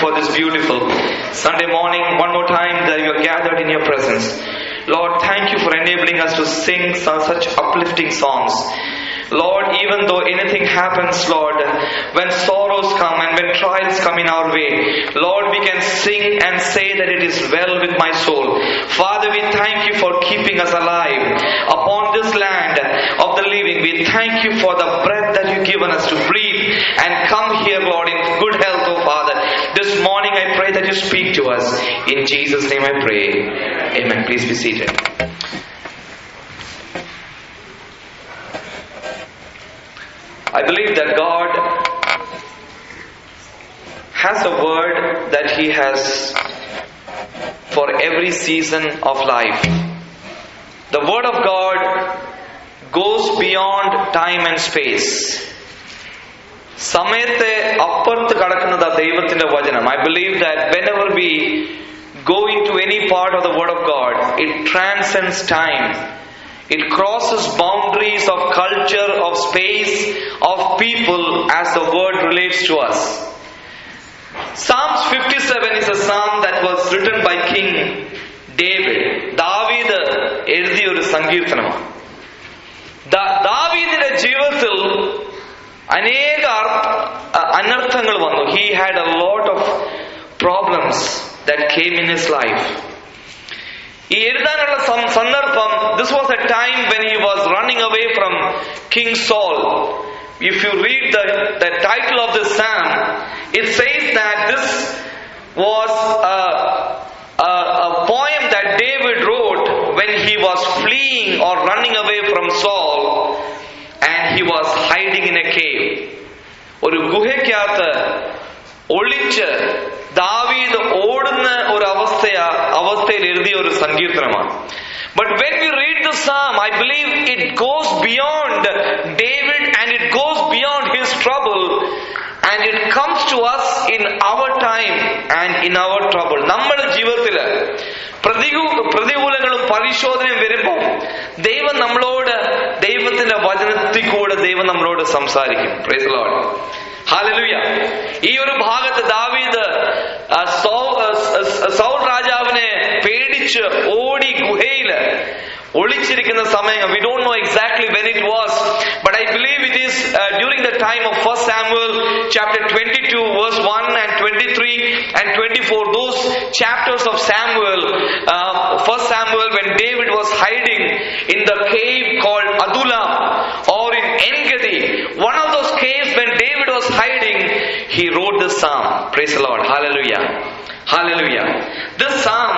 for this beautiful Sunday morning. One more time that you are gathered in your presence. Lord, thank you for enabling us to sing su- such uplifting songs. Lord, even though anything happens, Lord, when sorrows come and when trials come in our way, Lord, we can sing and say that it is well with my soul. Father, we thank you for keeping us alive upon this land of the living. We thank you for the breath that you've given us to breathe and come here, Lord, in good health, oh Father. This morning I pray that you speak to us. In Jesus' name I pray. Amen. Please be seated. I believe that God has a word that He has for every season of life. The word of God goes beyond time and space. സമയത്തെ അപ്പുറത്ത് കടക്കുന്നത് ദൈവത്തിന്റെ വചനം I believe that whenever we go into any part of the word of God it transcends time It crosses boundaries of culture, of space, of people as the word relates to us. Psalms 57 is a psalm that was written by King David. ദാവീദ് എഴുതിയ ഒരു സങ്കീർത്തനമാണ് ദാ- ദാവീദിന്റെ ജീവിതത്തിൽ അനേക അർത്ഥ- അ- അനർത്ഥങ്ങൾ വന്നു he had a lot of problems that came in his life ഈ എഴുതാനുള്ള സം- സന്ദർഭം this was a time when he was running away from King Saul if you read the the title of this psalm it says that this was a poem that David wrote when he was fleeing or running away from Saul and he was hiding in a cave. ഒരു ഗുഹയ്ക്കകത്ത് ഒളിച്ച് ദാവീദ് ഓടുന്ന ഒരു അവസ്ഥയ അവസ്ഥയിൽ എഴുതിയ ഒരു സങ്കീർത്തനമാണ് but when we read the psalm I believe it goes beyond David and it goes beyond his trouble and it comes to us in our time and in our trouble നമ്മുടെ ജീവിതത്തില് പ്രതികൂ പ്രതികൂലങ്ങളും പരിശോധനയും വരുമ്പോൾ ദൈവം നമ്മളോട് ദൈവത്തിന്റെ വചനത്തിൽ കൂടെ ദൈവം നമ്മളോട് സംസാരിക്കും പ്രൈസ് ലോഡ് ഹാലലുയ ഈ ഒരു ഭാഗത്ത് ദാവീദ് ആ, സൗ- ആ, സ- സൗൽ രാജാവിനെ പേടിച്ച് ഓടി ഗുഹയില് ഒളിച്ചിരിക്കുന്ന സമയം we don't know exactly when it was but I believe it is during the time of First Samuel chapter 22 verse 1 and 23 and 24 those chapters of Samuel uh, first Samuel when David was hiding in the cave called Adullam or in Engedi one of those caves when David was hiding he wrote this psalm praise the Lord hallelujah hallelujah this psalm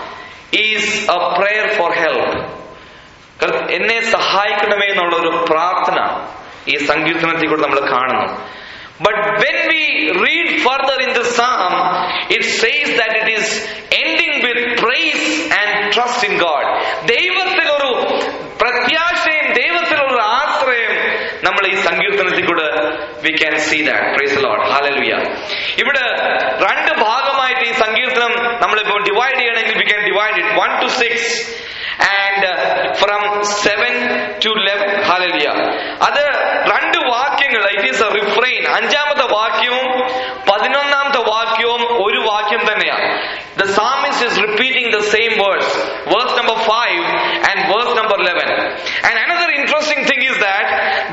is a prayer for help കർത്ത- എന്നെ സഹായിക്കണമേ എന്നുള്ള ഒരു പ്രാർത്ഥന ഈ സങ്കീർത്തനത്തിൽ കൂടെ നമ്മൾ കാണുന്നു but when we read further in the psalm it says that it is ending with praise and trust in God ദൈവത്തിൽ ഒരു പ്രത്യാശയും ദൈവത്തിലുള്ള ആശ്രയം നമ്മൾ ഈ സങ്കീർത്തനത്തിൽ കൂടെ we can see that praise Lord hallelujah ഇവിടെ രണ്ട് ഭാഗമായിട്ട് ഈ സങ്കീർത്തനം നമ്മളിപ്പോൾ ഡിവൈഡ് ചെയ്യണമെങ്കിൽ we can divide it one to six and from seven to eleven hallelujah അത് രണ്ട് വാക്യങ്ങൾ ഇറ്റ് ഈസ് എ റിഫ്രെയിൻ അഞ്ചാമത്തെ വാക്യവും പതിനൊന്നാമത്തെ വാക്യവും ഒരു വാക്യം തന്നെയാണ് the psalmist is repeating the same words verse number five and verse number eleven and another interesting thing is that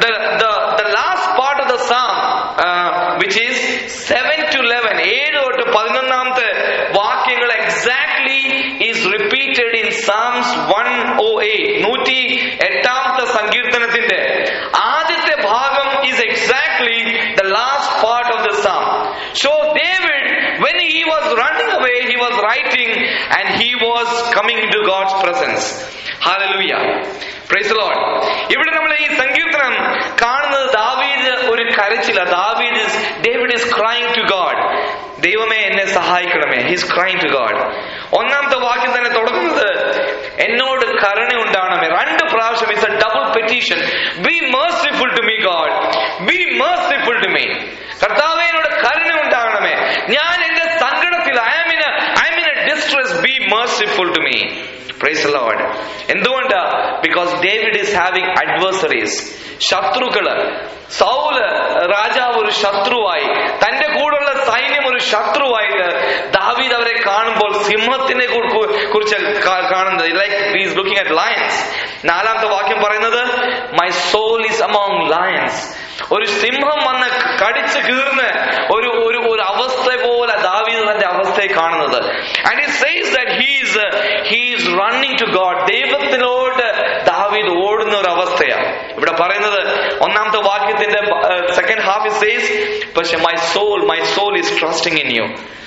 the last part of the psalm which is seven to eleven ഏഴ് തൊട്ട് പതിനൊന്നാമത്തെ വാക്യങ്ങൾ exactly is repeated in Psalms one oh eight നൂറ്റി എട്ടാമത്തെ സങ്കീർത്തനത്തിന്റെ ആദ്യത്തെ ഭാഗം is exactly the last part of the psalm so David when he was running away he was writing and he was coming into god's presence hallelujah praise the lord ഇവിടെ നമ്മൾ ഈ സങ്കീർത്തനം കാണുന്നത് ദാവീദ് ഒരു കരച്ചില്ല ദാവീദ് David is crying to God ദൈവമേ എന്നെ സഹായിക്കണമേ ഹിസ് ക്രൈങ് ടു ഗോഡ് ഒന്നാമത്തെ വാക്യം തന്നെ തുടങ്ങുന്നത് എന്നോട് കരുണ ഉണ്ടാകണമേ രണ്ട് പ്രാവശ്യം it's a double petition be merciful to me God be merciful to me കർത്താവേ എന്നോട് കരുണ ഉണ്ടാകണമേ ഞാൻ എന്റെ സങ്കടത്തിൽ I am in I am in a distress be merciful to me praise Lord എന്തുകൊണ്ടാ because David is having adversaries ശത്രുക്കള് സൗല് രാജാവ് ഒരു ശത്രുവായി തന്റെ കൂടെയുള്ള സൈന്യം ഒരു ശത്രുവായിട്ട് ദാവീദ് അവരെ കാണുമ്പോൾ സിംഹത്തിനെ കു- കു- കുറിച്ച് കാ- കാണുന്നത് like is looking at lions നാലാമത്തെ വാക്യം പറയുന്നത് my soul is among lions ഒരു സിംഹം വന്ന് കടിച്ച് കീർന്ന് ഒരു ഒരു ഒരു അവസ്ഥ പോലെ ദാവീദ് തന്റെ അവസ്ഥയെ കാണുന്നത് and it says that he's he's running to God ദൈവത്തിനോട് ദാവീദ് ഓടുന്ന ഒരു അവസ്ഥയാണ് ഇവിടെ പറയുന്നത് ഒന്നാമത്തെ വാക്യത്തിന്റെ സെക്കൻഡ് ഹാഫ് ഇസ് സേസ് പക്ഷെ my soul my soul is trusting in you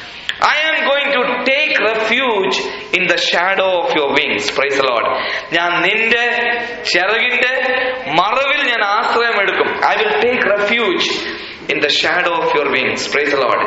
I am going to take refuge in the shadow of your wings. Praise the Lord. ഞാൻ നിന്റെ ചിറകിന്റെ മറവിൽ ഞാൻ ആശ്രയം എടുക്കും I will take refuge in the shadow of your wings praise the Lord.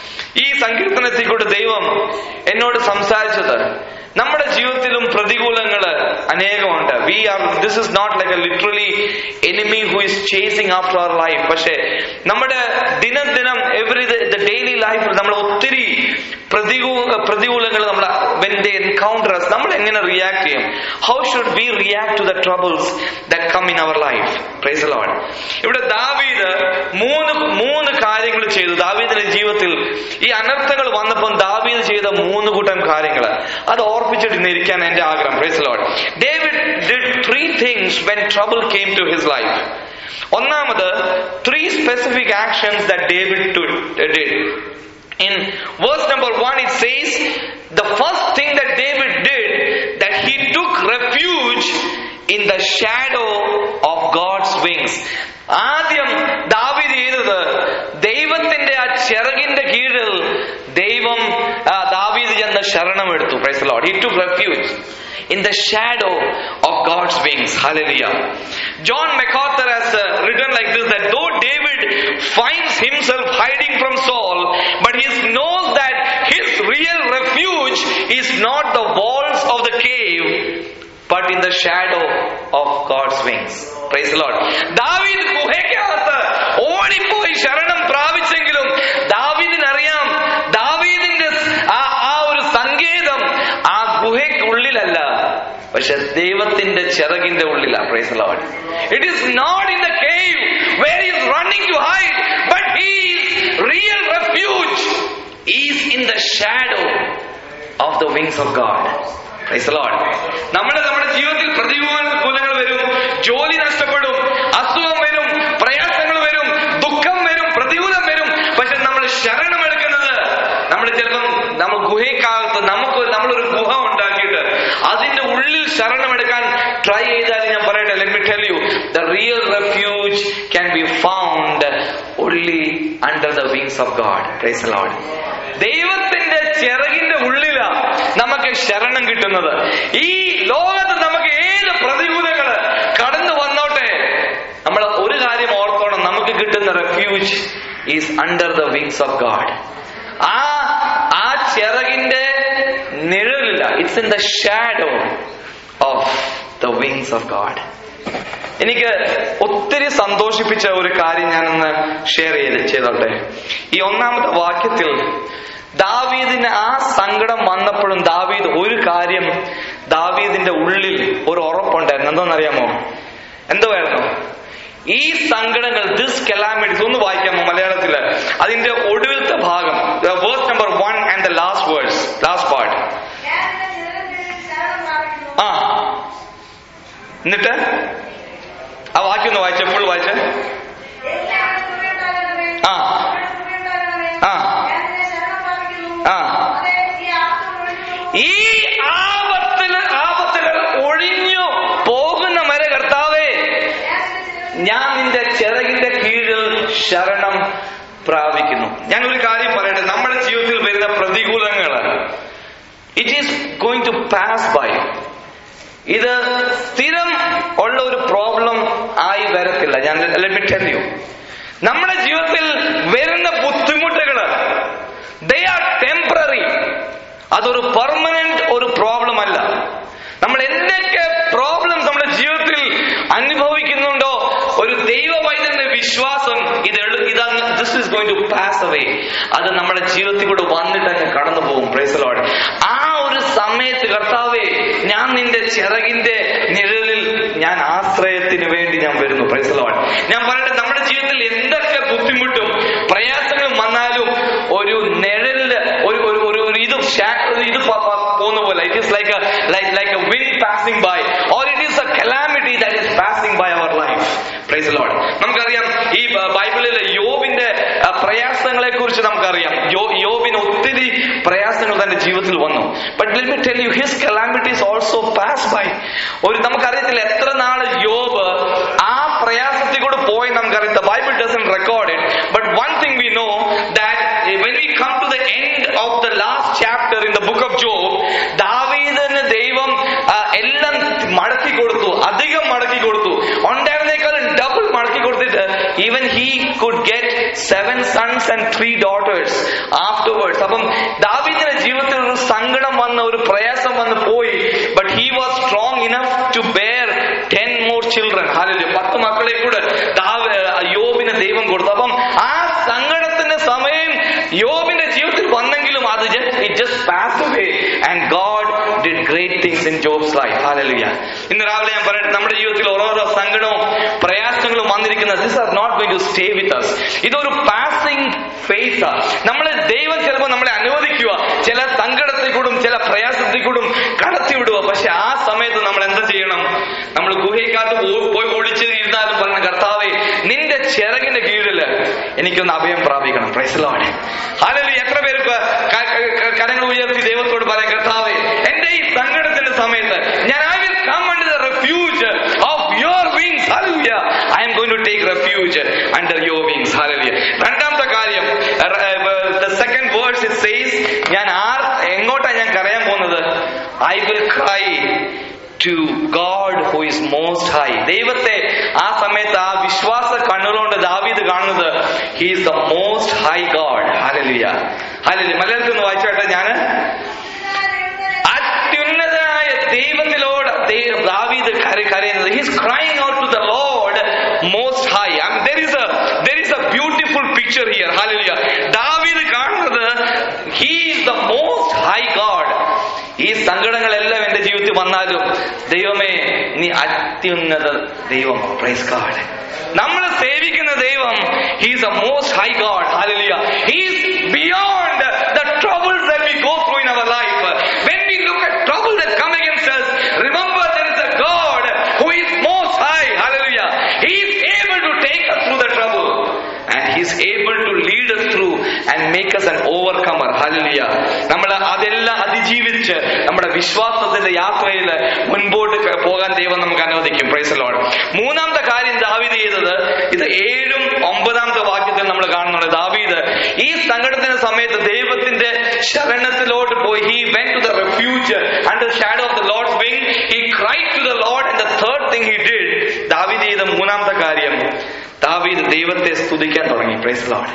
ഈ സങ്കീർത്തനത്തിൽ കൂടെ ദൈവം എന്നോട് സംസാരിച്ചത് നമ്മുടെ ജീവിതത്തിലും പ്രതികൂലങ്ങൾ അനേകമുണ്ട് we are this is not like a literally enemy who is chasing after our life പക്ഷേ നമ്മുടെ ദിനം ദിനം എവറി ദ ഡെയിലി ലൈഫിൽ നമ്മൾ ഒത്തിരി പ്രതികൂല പ്രതികൂലങ്ങൾ നമ്മൾ വെൻ ദേ എൻകൗണ്ടർ നമ്മൾ എങ്ങനെ റിയാക്ട് ചെയ്യും how should we react to the troubles that come in our life praise Lord ഇവിടെ ദാവീദ് മൂന്ന് മൂന്ന് കാര്യങ്ങൾ ചെയ്തു ദാവീദിന്റെ ജീവിതത്തിൽ ഈ അനർത്ഥങ്ങൾ വന്നപ്പോൾ ദാവീദ് ചെയ്ത മൂന്ന് കൂട്ടം കാര്യങ്ങൾ അത് ഓർപ്പിച്ചിട്ട് ഇന്ന് ഇരിക്കാൻ എന്റെ ആഗ്രഹം praise Lord David did three things when trouble came to his life ഒന്നാമത് three specific actions that David did In verse number one, it says, the first thing that David did, that he took refuge in the shadow of God's wings. ആദ്യം ദാവിദ് ചെയ്തത് ദൈവത്തിന്റെ ആ ചിറകിന്റെ കീഴിൽ ദൈവം ആ, ദാവീദ് ചെന്ന് ശരണമെടുത്തു praise Lord he to refuge in the shadow of God's wings. Hallelujah. John MacArthur has uh, written like this that though David finds himself hiding from Saul, but he knows that his real refuge is not the walls of the cave, but in the shadow of God's wings. Praise the Lord. ദാവീദ് ഗുഹയ്ക്കകത്ത് ഓടിപ്പോയി ശരണം പ്രാപിച്ചെങ്കിലും ദാവീദിനറിയാം ദാവീദിന്റെ ആ ആ ഒരു സങ്കേതം ആ ഗുഹയ്ക്കുള്ളിലല്ല പക്ഷെ ദൈവത്തിന്റെ ചിറകിന്റെ ഉള്ളിലാ praise Lord it is not in the cave where is running to hide but his real refuge is in the shadow of the wings of God praise Lord നമ്മുടെ നമ്മുടെ ജീവിതത്തിൽ പ്രതികൂലങ്ങൾ വരും ജോലി നഷ്ടപ്പെടും അസുഖം വരും പ്രയാസങ്ങൾ വരും ദുഃഖം വരും പ്രതികൂലം വരും പക്ഷെ നമ്മൾ ശരണമെടുക്കുന്നത് നമ്മൾ ചിലപ്പം നമ്മൾ ഗുഹയ്ക്കകത്ത് നമുക്ക് നമ്മളൊരു ഗുഹ ഉണ്ടാക്കിയിട്ട് അതിന്റെ ഉള്ളിൽ ശരണമെടുക്കാൻ ട്രൈ ചെയ്താൽ ഞാൻ പറയട്ടെ let me tell you the real refuge can be found only under the wings of God praise Lord ദൈവത്തിന്റെ ചിറകിന്റെ ഉള്ളിലാ നമുക്ക് ശരണം കിട്ടുന്നത് ഈ ലോകത്ത് നമുക്ക് ഏത് പ്രതികൂലങ്ങള് കടന്നു വന്നോട്ടെ നമ്മൾ ഒരു കാര്യം ഓർത്തോണം നമുക്ക് കിട്ടുന്ന refuge is under the wings of God ആ ആ ചിറകിന്റെ നിഴലില്ല it's in the shadow of the wings of God എനിക്ക് ഒത്തിരി സന്തോഷിപ്പിച്ച ഒരു കാര്യം ഞാനൊന്ന് ഷെയർ ചെയ്ത് ചെയ്തോട്ടെ ഈ ഒന്നാമത്തെ വാക്യത്തിൽ ദാവീദിന് ആ സങ്കടം വന്നപ്പോഴും ദാവീദ് ഒരു കാര്യം ദാവീദിന്റെ ഉള്ളിൽ ഒരു ഉറപ്പുണ്ടായിരുന്നു എന്തോന്നറിയാമോ എന്തുവായിരുന്നു ഈ സങ്കടങ്ങൾ ദിസ് കെലാമിറ്റീസ് ഒന്ന് വായിക്കാമോ മലയാളത്തില് അതിന്റെ ഒടുവിലത്തെ ഭാഗം verse number one and the last verse last part ഞാൻ നിന്റെ ചിറകിൽ ശരണം പ്രാപിക്കുന്നു. ആ എന്നിട്ട് ആ വാക്യം ഒന്ന് വായിച്ച ഫുൾ വായിച്ച എനിക്ക് അവിടെ കൃപയുണ്ടാകണമേ. ആ. അവിടെ കൃപയുണ്ടാകണമേ. ആ. ഞാൻ നിന്നെ ശരണം പ്രാപിക്കുന്നു. ആ. അതെ, ഈ ആപത്ത് ഒഴിഞ്ഞു. ഈ ആപത്തില് ആപത്തില് ഒഴിഞ്ഞു പോകുന്ന വരെ കർത്താവേ ഞാൻ നിന്റെ ചിറകിൽ ഞാൻ നിന്റെ ചിറകിന്റെ കീഴിൽ ശരണം പ്രാപിക്കുന്നു ഞാൻ ഒരു കാര്യം പറയട്ടെ നമ്മുടെ ജീവിതത്തിൽ വരുന്ന പ്രതികൂലങ്ങൾ it is going to pass by ഇത് സ്ഥിരം ഉള്ള ഒരു പ്രോബ്ലം ആയി വരത്തില്ല ഞാൻ ലെറ്റ് ടെൽ യു നമ്മുടെ ജീവിതത്തിൽ വരുന്ന ബുദ്ധിമുട്ടുകള് ദേ ആർ ടെമ്പററി അതൊരു പെർമനന്റ് ഒരു പ്രോബ്ലം അല്ല നമ്മൾ എന്തൊക്കെ പ്രോബ്ലംസ് നമ്മുടെ ജീവിതത്തിൽ അനുഭവിക്കുന്നുണ്ടോ ഒരു ദൈവവൈദ്യന്റെ വിശ്വാസം ഇത് എളു- ഇതാണ് this is going to pass away അത് നമ്മുടെ ജീവിതത്തിൽ കൂടെ വന്നിട്ട് അങ്ങ് കടന്നു പോകും പ്രൈസലോട് ആ ഒരു സമയത്ത് കർത്താവേ ഞാൻ നിന്റെ ചിറകിന്റെ നിഴലിൽ ഞാൻ ആശ്രയത്തിന് വേണ്ടി ഞാൻ വരുന്നു പ്രൈസലോട് ഞാൻ പറയട്ടെ നമ്മുടെ ജീവിതത്തിൽ എന്തൊക്കെ ബുദ്ധിമുട്ടും പ്രയാസങ്ങളും വന്നാലും ഒരു നിഴൽ തന്റെ ജീവിതത്തിൽ വന്നു but let me tell you his calamities also pass by ഒരു നമുക്കറിയത്തില്ല എത്ര നാള് യോബ് ആ പ്രയാസത്തിൽ കൂടെ പോയി നമുക്കറിയാം the Bible doesn't record it but one thing we know that when we come to the end of the last chapter in the book of Job ദാവീദിന് ദൈവം ആ, എല്ലാം മടക്കി കൊടുത്തു അധികം മടക്കി കൊടുത്തു ഉണ്ടായിരുന്നേക്കാളും ഡബിൾ മടക്കി കൊടുത്തിട്ട് even he could get seven sons and three daughters afterwards അപ്പം ദാവീദിന്റെ ജീവിതത്തിൽ ഒരു സങ്കടം വന്ന് ഒരു പ്രയാസം വന്ന് പോയി but he was strong enough to bear ten more children hallelujah പത്ത് മക്കളെ കൂടെ ദാവ- യോബിന് ദൈവം കൊടുത്തു അപ്പം ആ സങ്കടത്തിന്റെ സമയം യോബിന്റെ ജീവിതത്തിൽ വന്നെങ്കിലും അത് it just pass away and God did great things in Job's life hallelujah ഇന്ന് രാവിലെ ഞാൻ പറയട്ടെ നമ്മുടെ ജീവിതത്തിൽ ഓരോരോ സങ്കടവും പ്രയാസങ്ങളും വന്നിരിക്കുന്നത് this are not going to stay with us ഇതൊരു പാസിംഗ് ഫേസ് ആ നമ്മളെ ദൈവം ചിലപ്പോൾ നമ്മളെ അനുവദിക്കുക ചില സങ്കടത്തിൽ കൂടും ചില പ്രയാസത്തിൽ കൂടും കടത്തി വിടുക പക്ഷെ ആ സമയത്ത് നമ്മൾ എന്താ ചെയ്യണം നമ്മൾ ഗുഹയ്ക്കകത്ത് പോ- പോയി ഒളിച്ച് ഇരുന്നാലും പറയണം കർത്താവേ നിന്റെ ചിറകിന്റെ കീഴില് എനിക്കൊന്ന് അഭയം പ്രാപിക്കണം പ്രൈസലോടെ അല്ലെങ്കിൽ എത്ര പേര് ക- ക- ക- കരങ്ങൾ ഉയർത്തി ദൈവത്തോട് പറയാം കർത്താവേ എന്റെ ഈ സങ്കടത്തിന്റെ സമയത്ത് ഞാൻ I will come under the refuge of your wings hallelujah I am going to take refuge under your wings hallelujah രണ്ടാമത്തെ കാര്യം the second words it says ഞാൻ ആർ എങ്ങോട്ടാ ഞാൻ കരയാൻ പോകുന്നത് I will cry to God who is most high ദൈവത്തെ ആ സമയത്ത് ആ വിശ്വാസ കണ്ണുകൊണ്ട് ദാവീദ് കാണുന്നത് he is the most high God hallelujah hallelujah മലയാളത്തിൽ ഒന്ന് വായിച്ചാട്ടെ ഞാന് അത്യുന്നതനായ ദൈവത്തിലോട് ദൈ- ദാവീദ് കര- കരയുന്നത് his crying out to the Lord most high there is a there is a beautiful picture here hallelujah ദാവീദ് കാണുന്നത് he is the most high God ഈ സങ്കടങ്ങളെല്ലാം എന്റെ ജീവിതത്തിൽ വന്നാലും ദൈവമേ നീ അത്യുന്നത ദൈവം പ്രൈസ് ഗാഡ് നമ്മൾ സേവിക്കുന്ന ദൈവം he's a most high God hallelujah he's beyond the troubles that we go through in our life when we look at trouble that come against us remember there is a god who is most high hallelujah he is able to take us through the trouble and he is able to lead us through and make us an overcomer hallelujah നമ്മൾ അതെല്ലാം അതിജീവിച്ച് നമ്മുടെ വിശ്വാസത്തിന്റെ യാത്രയിൽ മുൻപോട്ട് ക- പോകാൻ ദൈവം നമുക്ക് അനുവദിക്കും പ്രൈസ് ലോഡ് മൂന്നാമത്തെ കാര്യം ദാവീദ് ചെയ്തത് ഇത് ഏഴും ഒമ്പതാമത്തെ വാക്യത്തിൽ നമ്മൾ കാണുന്നുണ്ട് ദാവീദ് ഈ സങ്കടത്തിന്റെ സമയത്ത് ദൈവത്തിന്റെ ശരണത്തിലോട്ട് പോയി he went to the refuge under shadow of the Lord's wing he cry to the Lord and the third thing he did David ചെയ്ത മൂന്നാമത്തെ കാര്യം ദാവീദ് ദൈവത്തെ സ്തുതിക്കാൻ തുടങ്ങി പ്രൈസ് ലോഡ്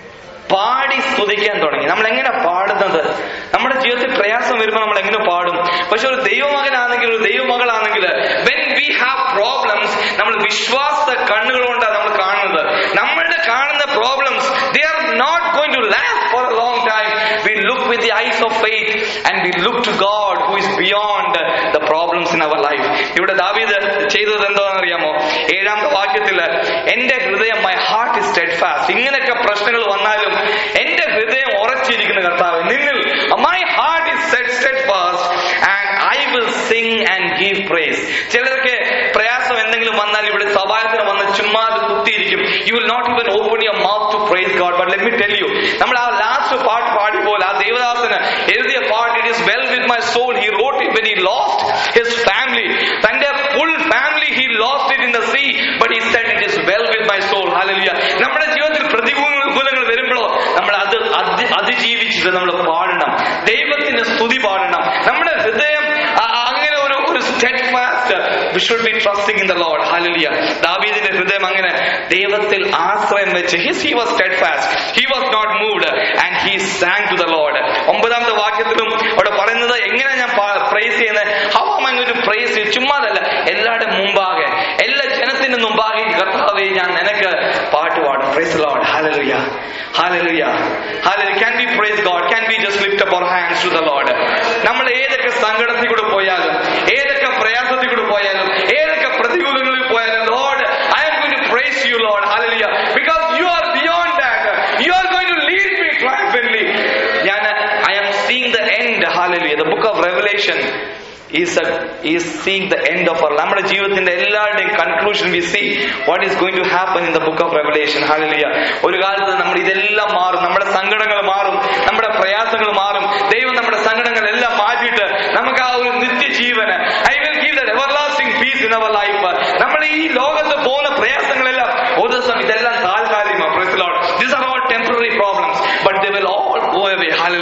പാടി സ്തുതിക്കാൻ തുടങ്ങി നമ്മൾ എങ്ങനെ പാടുന്നത് നമ്മുടെ ജീവിതത്തിൽ പ്രയാസം വരുമ്പോൾ നമ്മൾ എങ്ങനെ പാടും പക്ഷെ ഒരു ദൈവമകനാണെങ്കിൽ ഒരു ദൈവമകളാണെങ്കിൽ വെൻ വി ഹാവ് പ്രോബ്ലംസ് നമ്മൾ വിശ്വാസ കണ്ണുകൾ കൊണ്ടാണ് നമ്മൾ കാണുന്നത് നമ്മളുടെ കാണുന്ന problems they are not going to last for a long time we look with the eyes of faith and we look to God who is beyond the problems in our life ഇവിടെ David ചെയ്തത് എന്താണെന്ന് അറിയാമോ ഏഴാമത്തെ വാക്യത്തിൽ എന്റെ ഹൃദയം my heart is steadfast ഇങ്ങനെയൊക്കെ പ്രശ്നങ്ങൾ വന്നാലും എന്റെ ഹൃദയം ഉറച്ചിരിക്കുന്ന കർത്താവ് നിന്നിൽ my heart is set steadfast and I will sing and give praise ചിലർക്ക് പ്രയാസം എന്തെങ്കിലും വന്നാൽ ഇവിടെ സഭായത്തിന് വന്ന് ചുമ്മാ അത് കുത്തിയിരിക്കും you will not even open your mouth to praise God but let me tell you നമ്മൾ ആ ലാസ്റ്റ് പാട്ട് പാടിപ്പോൾ ആ ദേവദാസന് എഴുതിയ പാട്ട് it is well with my soul he wrote it when he lost his family തന്റെ full family he lost it in the see but he said it is well with my soul hallelujah നമ്മുടെ ജീവിതത്തിൽ പ്രതികൂലങ്ങൾ വരുമ്പോഴോ നമ്മൾ അത് അതി- അതിജീവിച്ചിട്ട് നമ്മൾ പാടണം ദൈവത്തിന്റെ സ്തുതി പാടണം നമ്മുടെ ഹൃദയം ആ- ആ അങ്ങനെ ഒരു ഒരു steadfast we should be trusting in the Lord hallelujah ദാവീദിന്റെ ഹൃദയം അങ്ങനെ ദൈവത്തിൽ ആശ്രയം വെച്ച് his he was steadfast he was not moved and he sang to the Lord ഒമ്പതാമത്തെ വാക്യത്തിലും അവിടെ പറയുന്നത് എങ്ങനെ ഞാൻ പ്രൈസ് ചെയ്യുന്നത് how am I to praise ചുമ്മാതല്ല എല്ലാവരുടെ മുമ്പാകെ എല്ലാ ജനത്തിന്റെ മുമ്പാകെ കർത്താവേ ഞാൻ നിനക്ക് പാട്ട് പാടും praise Lord hallelujah hallelujah hallelujah can be praise God can be just lift up our hands to the Lord നമ്മൾ ഏതൊക്കെ സങ്കടത്തിൽ കൂടെ പോയാലും ഏതൊക്കെ പ്രയാസത്തിൽ കൂടെ പോയാലും ഏതൊക്കെ പ്രതികൂലങ്ങളിൽ പോയാലും Lord I am going to praise you Lord hallelujah because you are beyond that you are going to lead me triumphantly ഞാൻ I am seeing the end hallelujah the book of Revelation is is seeing the end of our നമ്മുടെ ജീവിതത്തിന്റെ എല്ലാവരുടെയും conclusion we see what is going to happen in the book of Revelation hallelujah ഒരു കാലത്ത് നമ്മൾ ഇതെല്ലാം മാറും നമ്മുടെ സങ്കടങ്ങൾ മാറും നമ്മുടെ പ്രയാസങ്ങൾ മാറും ദൈവം നമ്മുടെ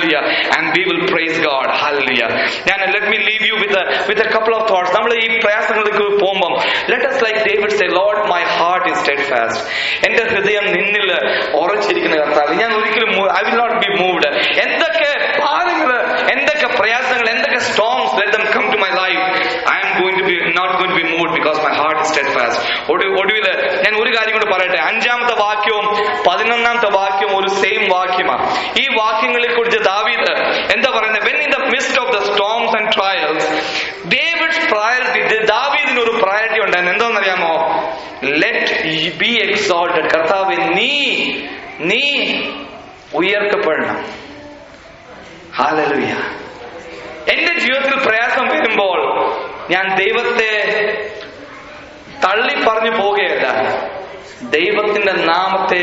hallelujah and we will praise god hallelujah ഞാൻ let me leave you with a with a couple of thoughts നമ്മൾ ഈ പ്രയാസങ്ങളിലേക്ക് പോകുമ്പോൾ let us like david say lord my heart is steadfast എന്റെ ഹൃദയം നിന്നിൽ ഉറച്ചിരിക്കുന്ന കർത്താവ് ഞാൻ ഒരിക്കലും I will not be moved എന്തൊക്കെ ഭാരങ്ങൾ എന്തൊക്കെ പ്രയാസങ്ങൾ എന്തൊക്കെ storms let them come to my life i am going to be not going to be moved because my heart is steadfast ഒടു- ഒടുവില് ഞാൻ ഒരു കാര്യം കൂടെ പറയട്ടെ അഞ്ചാമത്തെ വാക്യവും പതിനൊന്നാമത്തെ വാക്യവും ഒരു സെയിം വാക്യമാണ് ഈ വാക്യങ്ങളെ കുറിച്ച് ദാവീദ് എന്താ പറയുന്നത് when in the mist of the storms and trials David's priority ദാവീദിന് ഒരു പ്രയോറിറ്റി ഉണ്ടായിരുന്നു എന്താണെന്നറിയാമോ ലെറ്റ് ബി എക്സോൾട്ടഡ് കർത്താവ് നീ നീ ഉയർത്തപ്പെടണം ഹാലലുയ എന്റെ ജീവിതത്തിൽ പ്രയാസം വരുമ്പോൾ ഞാൻ ദൈവത്തെ തള്ളി പറഞ്ഞു പോകുകയല്ല ദൈവത്തിന്റെ നാമത്തെ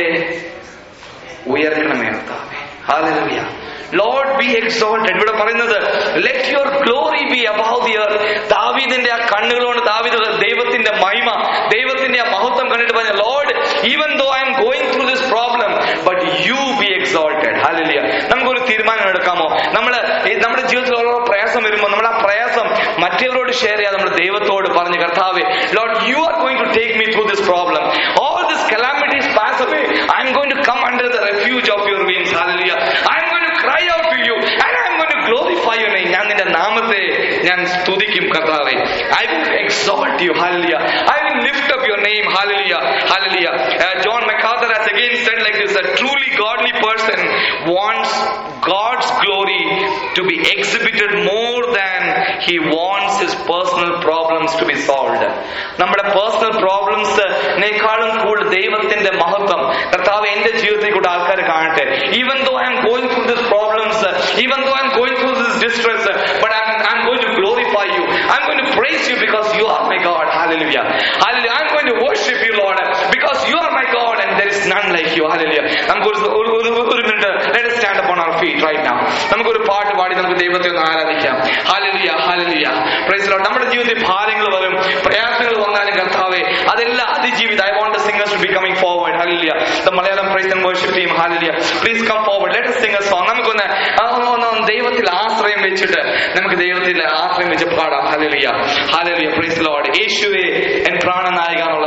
ഉയർക്കണമേ കർത്താവേ ഹാലലുയ ലോർഡ് ബി എക്സോൾട്ടഡ് ഇവിടെ പറയുന്നത് let your glory be above the earth ദാവീദിന്റെ ആ കണ്ണുകളോട് ദാവീദ് ദൈവത്തിന്റെ മഹിമ ദൈവത്തിന്റെ ആ മഹത്വം കണ്ടിട്ട് പറഞ്ഞു Lord even though I am going through this problem but you be exalted hallelujah നമുക്കൊരു തീരുമാനം എടുക്കാമോ നമ്മള് ഈ നമ്മുടെ ജീവിതത്തിൽ ഓരോ പ്രയാസം വരുമ്പോൾ നമ്മൾ ആ പ്രയാസം മറ്റവരോട് ഷെയർ ചെയ്യാതെ നമ്മൾ ദൈവത്തോട് പറഞ്ഞു കർത്താവേ Lord you are going to take me through this problem all this calamities pass away I am going to come under the refuge of your wings hallelujah I am going to cry out to you and I am going to glorify your name ഞാൻ നിന്റെ നാമത്തെ ഞാൻ സ്തുതിക്കും കർത്താവേ I will exalt you hallelujah I will lift up your name hallelujah hallelujah John MacArthur has again said like this a truly godly person wants God's glory to be exhibited more than he wants his personal problems to be solved. നമ്മുടെ personal പ്രോബ്ലംസിനേക്കാളും കൂടുതൽ ദൈവത്തിന്റെ മഹത്വം കർത്താവ് എന്റെ ജീവിതത്തിൽ കൂടെ ആൾക്കാർ കാണട്ടെ even though I am going through this problems even though I am going through this distress but I I am going to glorify you I am going to praise you because you are my God hallelujah hallelujah I am going to worship you Lord because you are my God and there is none like U ഹാലലുയ നമുക്ക് ഒരു ഒരു- ഒരു ഒരു minute let stand up on our feet right now നമുക്ക് ഒരു പാട്ട് പാടി നമുക്ക് ദൈവത്തെ ഒന്ന് ആരാധിക്കാം ഹാലലുയ ഹാലലുയ പ്രൈസ് ലോർഡ് നമ്മുടെ ജീവിതത്തിൽ ഭാരങ്ങൾ വരും പ്രയാസങ്ങൾ വന്നാലും കർത്താവേ അതെല്ലാം അതിജീവിത I want singers to be coming forward hallelujah the Malayalam praise and worship team hallelujah please come forward let sing song നമുക്കൊന്ന് ആ, ഒന്ന് ഒന്ന് ഒന്ന് ദൈവത്തിൽ ആശ്രയം വെച്ചിട്ട് നമുക്ക് ദൈവത്തിൽ ആശ്രയം വെച്ച് പാടാം ഹാലലുയ ഹാലലുയ പ്രൈസ് ലോർഡ് യേശുവേ എൻ പ്രാണനായിക എന്നുള്ള